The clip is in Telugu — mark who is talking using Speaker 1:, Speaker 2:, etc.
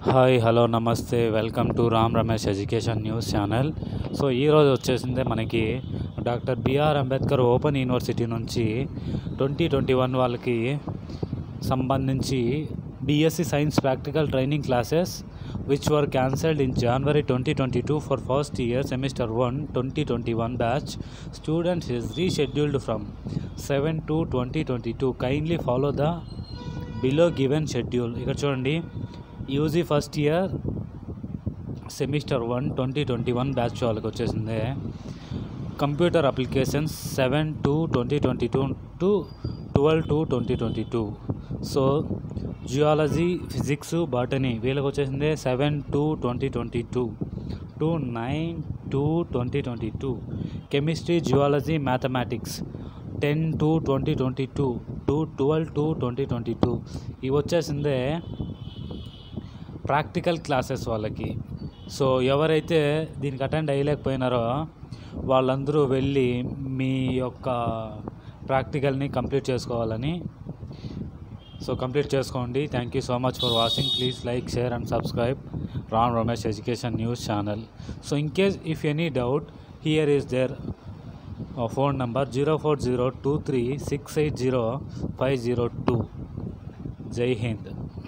Speaker 1: హాయ్ హలో నమస్తే welcome to Ram Ramesh education news channel so ఈరోజు వచ్చేసిందే మనకి doctor BR Ambedkar open university నుంచి ట్వంటీ ట్వంటీ వన్ వాళ్ళకి సంబంధించి BSc science practical training classes which were cancelled in January twenty twenty two for first year semester one twenty twenty one batch students is rescheduled from seven to twenty twenty two kindly follow the below given schedule ఇక్కడ చూడండి UG first year semester one twenty twenty one batch వాళ్ళకి వచ్చేసింది computer applications seven to twenty twenty two to twelve to twenty twenty two so geology physics botany వీళ్ళకి వచ్చేసింది seven to twenty twenty two to nine to twenty twenty two chemistry geology mathematics ten to twenty twenty two to twelve to twenty twenty two ఇవి వచ్చేసిందే ప్రాక్టికల్ క్లాసెస్ వాళ్ళకి సో ఎవరైతే దీనికి అటెండ్ అయ్యలేకపోయినారో వాళ్ళందరూ వెళ్ళి మీ యొక్క ప్రాక్టికల్ని కంప్లీట్ చేసుకోవాలని సో కంప్లీట్ చేసుకోండి thank you so much for watching please like share and subscribe Ram Ramesh education news channel so in case if any doubt here is there phone number zero four zero two three six eight zero five zero two జై హింద్